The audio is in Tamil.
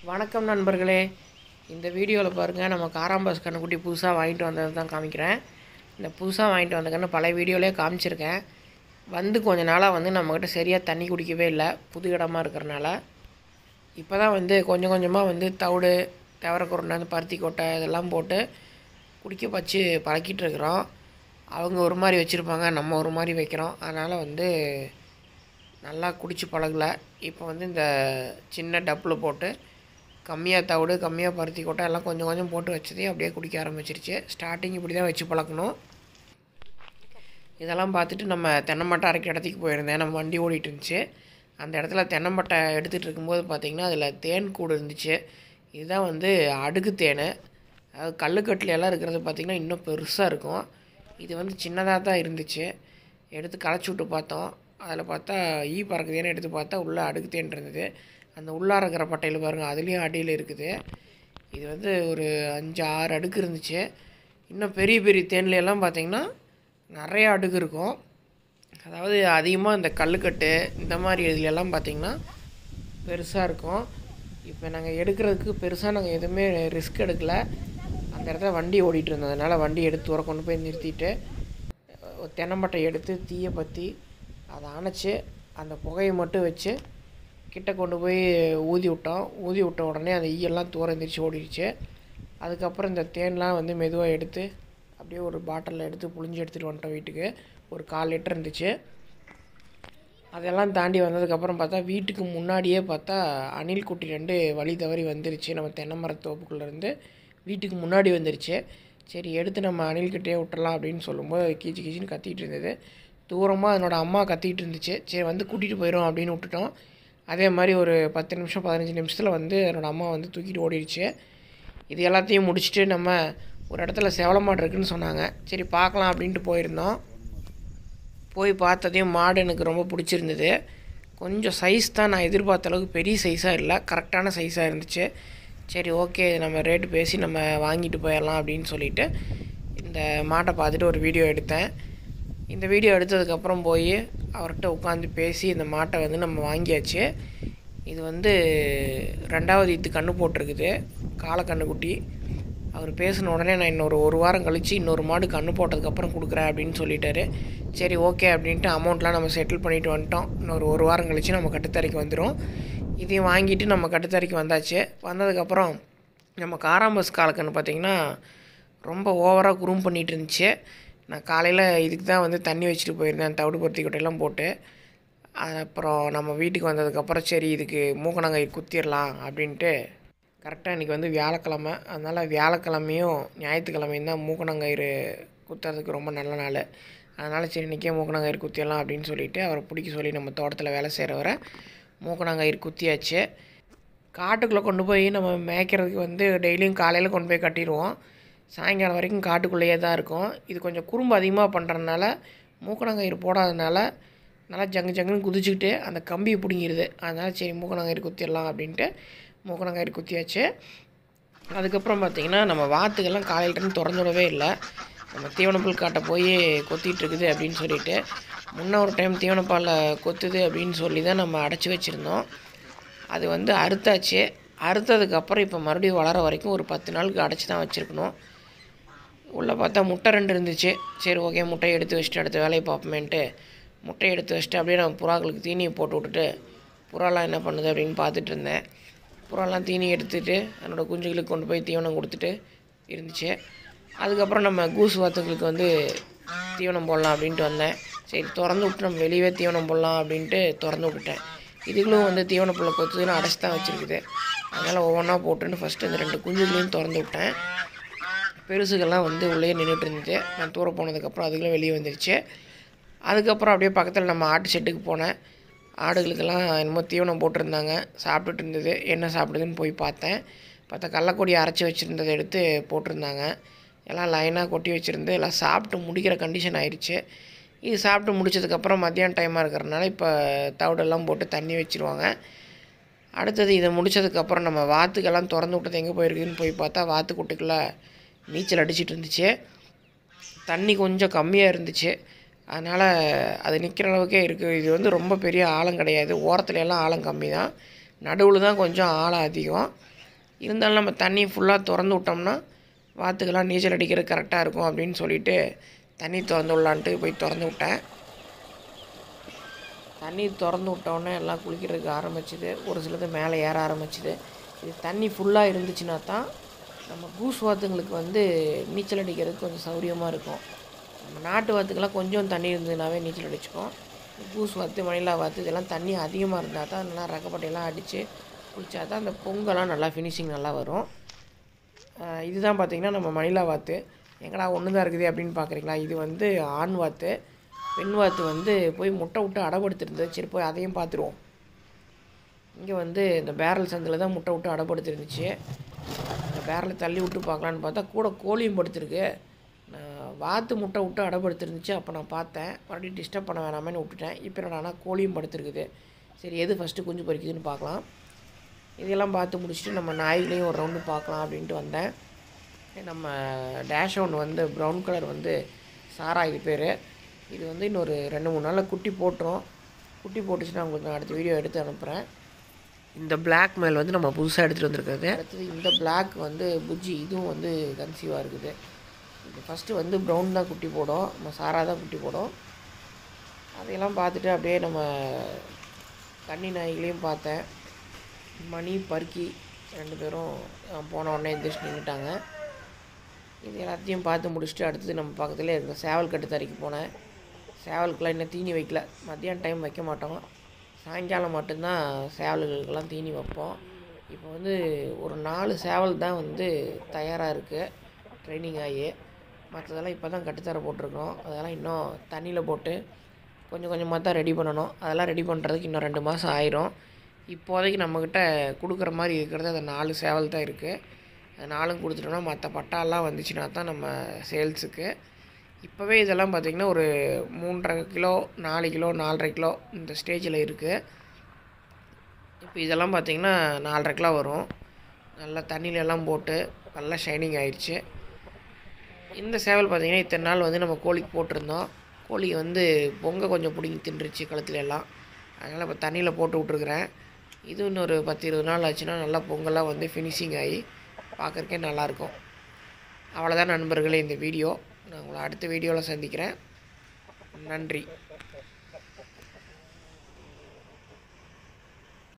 வணக்கம் நண்பர்களே இந்த வீடியோவில் பாருங்கள் நம்ம காராம்பாஸ் கண்ணுக்குட்டி புதுசாக வாங்கிட்டு வந்தது தான் காமிக்கிறேன் இந்த புதுசாக வாங்கிட்டு வந்த கண்ணு பழைய வீடியோலேயே காமிச்சிருக்கேன் வந்து கொஞ்ச நாளாக வந்து நம்மக்கிட்ட சரியாக தண்ணி குடிக்கவே இல்லை புது இடமா இருக்கிறனால இப்போ தான் வந்து கொஞ்சம் கொஞ்சமாக வந்து தவிடு தவறக்குருண்டை அந்த பருத்தி கொட்டை இதெல்லாம் போட்டு குடிக்க வச்சு பழக்கிட்டு இருக்கிறோம் அவங்க ஒரு மாதிரி வச்சுருப்பாங்க நம்ம ஒரு மாதிரி வைக்கிறோம் அதனால் வந்து நல்லா குடிச்சு பழகல இப்போ வந்து இந்த சின்ன டப்பில் போட்டு கம்மியாக தவிடு கம்மியாக பருத்தி கொட்டை எல்லாம் கொஞ்சம் கொஞ்சம் போட்டு வச்சதே அப்படியே குடிக்க ஆரம்பிச்சிருச்சு ஸ்டார்டிங் இப்படி தான் வச்சு பழக்கணும் இதெல்லாம் பார்த்துட்டு நம்ம தென்னம்பட்டை அரைக்க இடத்துக்கு போயிருந்தேன் நம்ம வண்டி ஓடிட்டு இருந்துச்சு அந்த இடத்துல தென்னம்பட்டை எடுத்துகிட்டு இருக்கும்போது பார்த்திங்கன்னா அதில் தேன் கூடு இருந்துச்சு இதுதான் வந்து அடுக்கு தேன் அதாவது கல்லுக்கட்டுல எல்லாம் இருக்கிறது பார்த்திங்கன்னா இன்னும் பெருசாக இருக்கும் இது வந்து சின்னதாக தான் இருந்துச்சு எடுத்து களைச்சி விட்டு பார்த்தோம் அதில் பார்த்தா ஈ பறக்குதுன்னு எடுத்து பார்த்தா உள்ளே அடுக்கு தேன் இருந்தது அந்த உள்ளார இருக்கிற பட்டையில் பாருங்கள் அதுலேயும் அடியில் இருக்குது இது வந்து ஒரு அஞ்சு ஆறு அடுக்கு இருந்துச்சு இன்னும் பெரிய பெரிய தேன்ல எல்லாம் பார்த்திங்கன்னா நிறைய அடுக்கு இருக்கும் அதாவது அதிகமாக இந்த கல்லுக்கட்டு இந்த மாதிரி இதுல எல்லாம் பார்த்திங்கன்னா பெருசாக இருக்கும் இப்போ நாங்கள் எடுக்கிறதுக்கு பெருசாக நாங்கள் எதுவுமே ரிஸ்க் எடுக்கலை அந்த இடத்துல வண்டி ஓடிட்டு இருந்ததுனால வண்டி எடுத்து தூர கொண்டு போய் நிறுத்திட்டு அஹ், தென்னம்பட்டை எடுத்து தீயை பற்றி அதை அணைச்சி அந்த புகையை மட்டும் வச்சு கிட்ட கொண்டு போய் ஊதி விட்டோம் ஊதி விட்ட உடனே அந்த ஈயெல்லாம் தூரம் எந்திரிச்சு ஓடிடுச்சு அதுக்கப்புறம் இந்த தேன்லாம் வந்து மெதுவாக எடுத்து அப்படியே ஒரு பாட்டிலில் எடுத்து புழிஞ்சு எடுத்துகிட்டு வந்துட்டோம் வீட்டுக்கு ஒரு கால் லிட்டர் இருந்துச்சு அதெல்லாம் தாண்டி வந்ததுக்கப்புறம் பார்த்தா வீட்டுக்கு முன்னாடியே பார்த்தா அணில் குட்டி ரெண்டு வழி தவறி வந்துருச்சு நம்ம தென்னை மரத்தோப்புக்குள்ளேருந்து வீட்டுக்கு முன்னாடி வந்துருச்சு சரி எடுத்து நம்ம அணில்கிட்டே விட்டுறலாம் அப்படின்னு சொல்லும்போது அது கீச்சு கீச்சின்னு கத்திட்டு இருந்தது தூரமாக அதனோட அம்மா கத்திட்டு இருந்துச்சு சரி வந்து கூட்டிகிட்டு போயிடும் அப்படின்னு விட்டுட்டோம் அதே மாதிரி ஒரு பத்து நிமிஷம் பதினஞ்சு நிமிஷத்தில் வந்து என்னோடய அம்மா வந்து தூக்கிட்டு ஓடிடுச்சு இது எல்லாத்தையும் முடிச்சுட்டு நம்ம ஒரு இடத்துல செவலமாடு இருக்குன்னு சொன்னாங்க சரி பார்க்கலாம் அப்படின்ட்டு போயிருந்தோம் போய் பார்த்ததையும் மாடு எனக்கு ரொம்ப பிடிச்சிருந்தது கொஞ்சம் சைஸ் தான் நான் எதிர்பார்த்த அளவுக்கு பெரிய சைஸாக இல்லை கரெக்டான சைஸாக இருந்துச்சு சரி ஓகே நம்ம ரேட்டு பேசி நம்ம வாங்கிட்டு போயிடலாம் அப்படின்னு சொல்லிட்டு இந்த மாட்டை பார்த்துட்டு ஒரு வீடியோ எடுத்தேன் இந்த வீடியோ எடுத்ததுக்கப்புறம் போய் அவர்கிட்ட உட்காந்து பேசி இந்த மாட்டை வந்து நம்ம வாங்கியாச்சு இது வந்து ரெண்டாவது இது கன்று போட்டிருக்குது காலக்கண்ணுக்குட்டி அவர் பேசின உடனே நான் இன்னொரு ஒரு வாரம் கழித்து இன்னொரு மாடு கன்று போட்டதுக்கப்புறம் கொடுக்குறேன் அப்படின்னு சொல்லிட்டாரு சரி ஓகே அப்படின்ட்டு அமௌண்ட்லாம் நம்ம செட்டில் பண்ணிட்டு வந்துட்டோம் இன்னொரு ஒரு வாரம் கழித்து நம்ம கட்டுத்தரைக்கு வந்துடும் இதையும் வாங்கிட்டு நம்ம கட்டுத்தரைக்கு வந்தாச்சு வந்ததுக்கப்புறம் நம்ம காராம்பஸ் காலக்கன்று பார்த்திங்கன்னா ரொம்ப ஓவராக குறும் பண்ணிகிட்டு இருந்துச்சு நான் காலையில் இதுக்கு தான் வந்து தண்ணி வச்சுட்டு போயிருந்தேன் தவிடு பருத்தி கொட்டையெல்லாம் போட்டு அப்புறம் நம்ம வீட்டுக்கு வந்ததுக்கப்புறம் சரி இதுக்கு மூக்கணங்காய் குத்திடலாம் அப்படின்ட்டு கரெக்டாக இன்றைக்கி வந்து வியாழக்கிழமை அதனால் வியாழக்கிழமையும் ஞாயிற்றுக்கிழமையும் தான் மூக்கணங்கயிறு குத்துறதுக்கு ரொம்ப நல்ல நாள் அதனால் சரி இன்றைக்கே மூக்கணங்கயிறு குத்திடலாம் அப்படின்னு சொல்லிட்டு அவரை பிடிக்க சொல்லி நம்ம தோட்டத்தில் வேலை செய்கிறவரை மூக்கணங்கயிறு குத்தியாச்சு காட்டுக்குள்ளே கொண்டு போய் நம்ம மேய்க்கிறதுக்கு வந்து டெய்லியும் காலையில் கொண்டு போய் கட்டிடுவோம் சாயங்காலம் வரைக்கும் காட்டுக்குள்ளேயே தான் இருக்கும் இது கொஞ்சம் குறும்பு அதிகமாக பண்ணுறதுனால மூக்கணங்கயிறு போடாதனால நல்லா ஜங்கு ஜங்குன்னு குதிச்சுக்கிட்டு அந்த கம்பியை பிடுங்கிடுது அதனால் சரி மூக்கணங்கயிறு குத்திடலாம் அப்படின்ட்டு மூக்கணங்கயிறு குத்தியாச்சு அதுக்கப்புறம் பார்த்திங்கன்னா நம்ம வாத்துக்கெல்லாம் காலையில இருந்து திறந்து விடவே இல்லை நம்ம தீவனப்புல் காட்ட போய் கொத்திட்டு இருக்குது அப்படின்னு சொல்லிட்டு முன்ன ஒரு டைம் தீவனப்பாலில் கொத்துது அப்படின்னு சொல்லி தான் நம்ம அடைச்சி வச்சுருந்தோம் அது வந்து அறுத்தாச்சு அறுத்ததுக்கப்புறம் இப்போ மறுபடியும் வளர வரைக்கும் ஒரு பத்து நாளுக்கு அடைச்சி தான் வச்சுருக்கணும் உள்ளே பார்த்தா முட்டை ரெண்டு இருந்துச்சு சரி ஓகே முட்டையை எடுத்து வச்சுட்டு அடுத்த வேலையை பார்ப்போமேன்ட்டு முட்டையை எடுத்து வச்சுட்டு அப்படியே நம்ம புறாக்களுக்கு தீனியை போட்டு விட்டுட்டு புறாலாம் என்ன பண்ணுது அப்படின்னு பார்த்துட்டு இருந்தேன் புறாலாம் தீனி எடுத்துட்டு என்னோடய குஞ்சுகளுக்கு கொண்டு போய் தீவனம் கொடுத்துட்டு இருந்துச்சு அதுக்கப்புறம் நம்ம கூஸ் வாத்துங்களுக்கு வந்து தீவனம் போடலாம் அப்படின்ட்டு வந்தேன் சரி திறந்து விட்டு நம்ம வெளியவே தீவனம் போடலாம் அப்படின்ட்டு திறந்து விட்டுட்டேன் இதுகளும் வந்து தீவன புல்லை கொத்துதுன்னு அடைச்சி தான் வச்சுருக்குது அதனால் ஒவ்வொன்றா போட்டுன்னு ஃபஸ்ட்டு இந்த ரெண்டு குஞ்சுகளையும் திறந்து விட்டேன் பெருசுகள்லாம் வந்து உள்ளே நின்றுட்டு இருந்துச்சு நான் தூர போனதுக்கப்புறம் அதுகளும் வெளியே வந்துருச்சு அதுக்கப்புறம் அப்படியே பக்கத்தில் நம்ம ஆட்டு செட்டுக்கு போனேன் ஆடுகளுக்கெல்லாம் என்னமோ தீவனம் போட்டிருந்தாங்க சாப்பிட்டுட்டு இருந்தது என்ன சாப்பிடுதுன்னு போய் பார்த்தேன் பார்த்தா கடலக்கொடியை அரைச்சி வச்சுருந்ததை எடுத்து போட்டிருந்தாங்க எல்லாம் லைனாக கொட்டி வச்சுருந்து எல்லாம் சாப்பிட்டு முடிக்கிற கண்டிஷன் ஆயிடுச்சு இது சாப்பிட்டு முடிச்சதுக்கப்புறம் மத்தியான டைமாக இருக்கிறனால இப்போ தவிடெல்லாம் போட்டு தண்ணி வச்சுருவாங்க அடுத்தது இதை முடிச்சதுக்கப்புறம் நம்ம வாத்துக்கெல்லாம் திறந்து விட்டது எங்கே போயிருக்குதுன்னு போய் பார்த்தா வாத்துக்குட்டுக்குள்ளே நீச்சல் அடிச்சிட்டு இருந்துச்சு தண்ணி கொஞ்சம் கம்மியாக இருந்துச்சு அதனால் அது நிற்கிற அளவுக்கே இருக்குது இது வந்து ரொம்ப பெரிய ஆழம் கிடையாது ஓரத்துல எல்லாம் ஆழம் கம்மி தான் நடுவில் தான் கொஞ்சம் ஆழம் அதிகம் இருந்தாலும் நம்ம தண்ணி ஃபுல்லாக திறந்து விட்டோம்னா வாத்துக்கெல்லாம் நீச்சல் அடிக்கிறது கரெக்டாக இருக்கும் அப்படின்னு சொல்லிட்டு தண்ணி திறந்து விடலான்ட்டு போய் திறந்து விட்டேன் தண்ணி திறந்து விட்டோன்னே எல்லாம் குளிக்கிறதுக்கு ஆரம்பிச்சுது ஒரு சிலது மேலே ஏற ஆரம்பிச்சுது இது தண்ணி ஃபுல்லாக இருந்துச்சுன்னா தான் நம்ம கூஸ் வாத்துங்களுக்கு வந்து நீச்சல் அடிக்கிறதுக்கு கொஞ்சம் சௌரியமாக இருக்கும் நம்ம நாட்டு வாத்துக்கெல்லாம் கொஞ்சம் தண்ணி இருந்ததுனாவே நீச்சல் அடிச்சுக்கும் கூஸ் வாத்து மணிலா வாத்து இதெல்லாம் தண்ணி அதிகமாக இருந்தால் தான் நல்லா ரக்கப்பட்டையெல்லாம் அடித்து குளிச்சா தான் அந்த பொங்கெல்லாம் நல்லா ஃபினிஷிங் நல்லா வரும் ஆஹ் இதுதான் பார்த்தீங்கன்னா நம்ம மணிலா வாத்து எங்கடா ஒன்று தான் இருக்குது அப்படின்னு பார்க்குறீங்களா இது வந்து ஆண் வாத்து பெண் வாத்து வந்து போய் முட்டை விட்டு அடப்படுத்திருந்தது சரி போய் அதையும் பார்த்துருவோம் இங்கே வந்து இந்த பேரல் சந்தில் தான் முட்டை விட்டு அடப்படுத்திருந்துச்சு அந்த பேரலை தள்ளி விட்டு பார்க்கலான்னு பார்த்தா கூட கோழியும் படுத்திருக்கு நான் வாத்து முட்டை விட்டு அடப்படுத்திருந்துச்சு அப்போ நான் பார்த்தேன் மறுபடியும் டிஸ்டர்ப் பண்ண வேணாமேன்னு விட்டுட்டேன் இப்போ என்னடானா கோழியும் படுத்திருக்குது சரி எது ஃபஸ்ட்டு குஞ்சு பொறிக்குதுன்னு பார்க்கலாம் இதெல்லாம் பார்த்து முடிச்சுட்டு நம்ம நாய்களையும் ஒரு ரவுண்டு பார்க்கலாம் அப்படின்ட்டு வந்தேன் நம்ம டேஷ் ஒன்று வந்து ப்ரௌன் கலர் வந்து சாரா இது பேர் இது வந்து இன்னொரு ரெண்டு மூணு நாளில் குட்டி போட்டுரும் குட்டி போட்டுச்சுன்னா உங்களுக்கு நான் அடுத்த வீடியோ எடுத்து அனுப்புகிறேன் இந்த பிளாக் மேல் வந்து நம்ம புதுசாக எடுத்துகிட்டு வந்திருக்கிறது அடுத்தது இந்த பிளாக் வந்து புஜ்ஜி இதுவும் வந்து கன்சீவாக இருக்குது இது ஃபஸ்ட்டு வந்து ப்ரௌன் தான் குட்டி போடும் நம்ம சாரா தான் குட்டி போடும் அதையெல்லாம் பார்த்துட்டு அப்படியே நம்ம கன்னி நாய்களையும் பார்த்தேன் மணி பருக்கி ரெண்டு பேரும் அஹ், போன உடனே எந்திரிச்சு நின்றுட்டாங்க இது எல்லாத்தையும் பார்த்து முடிச்சுட்டு அடுத்தது நம்ம பக்கத்துலேயே இருக்க சேவல் கட்டு தறிக்கு போனேன் சேவலுக்கெல்லாம் இன்னும் தீனி வைக்கல மத்தியானம் டைம் வைக்க மாட்டோம் சாயங்காலம் மட்டும்தான் சேவல்களுக்கெல்லாம் தீனி வைப்போம் இப்போ வந்து ஒரு நாலு சேவல் தான் வந்து தயாராக இருக்குது ட்ரைனிங் ஆகி மற்றதெல்லாம் இப்போ தான் கட்டுத்தர போட்டிருக்கோம் அதெல்லாம் இன்னும் தண்ணியில் போட்டு கொஞ்சம் கொஞ்சமாக தான் ரெடி பண்ணணும் அதெல்லாம் ரெடி பண்ணுறதுக்கு இன்னும் ரெண்டு மாதம் ஆயிரும் இப்போதைக்கு நம்மக்கிட்ட கொடுக்குற மாதிரி இருக்கிறது அந்த நாலு சேவல் தான் இருக்குது அது நாலும் கொடுத்துட்டோம்னா மற்ற பட்டாலாம் வந்துச்சுன்னா தான் நம்ம சேல்ஸுக்கு இப்போவே இதெல்லாம் பார்த்திங்கன்னா ஒரு மூன்றரை கிலோ நாலு கிலோ நாலரை கிலோ இந்த ஸ்டேஜில் இருக்குது இப்போ இதெல்லாம் பார்த்திங்கன்னா நாலரை கிலோ வரும் நல்லா தண்ணியில எல்லாம் போட்டு நல்லா ஷைனிங் ஆயிடுச்சு இந்த சேவல் பார்த்திங்கன்னா இத்தனை நாள் வந்து நம்ம கோழிக்கு போட்டிருந்தோம் கோழி வந்து பொங்க கொஞ்சம் பிடிங்கி தின்றுச்சு கழுத்துல எல்லாம் அதனால் இப்போ தண்ணியில் போட்டு விட்ருக்குறேன் இது இன்னொரு பத்து இருபது நாள் ஆச்சுன்னா நல்லா பொங்கல்லாம் வந்து ஃபினிஷிங் ஆகி பார்க்குறக்கே நல்லாயிருக்கும் அவ்வளோதான் நண்பர்களே இந்த வீடியோ நான் உங்களை அடுத்த வீடியோவில் சந்திக்கிறேன் நன்றி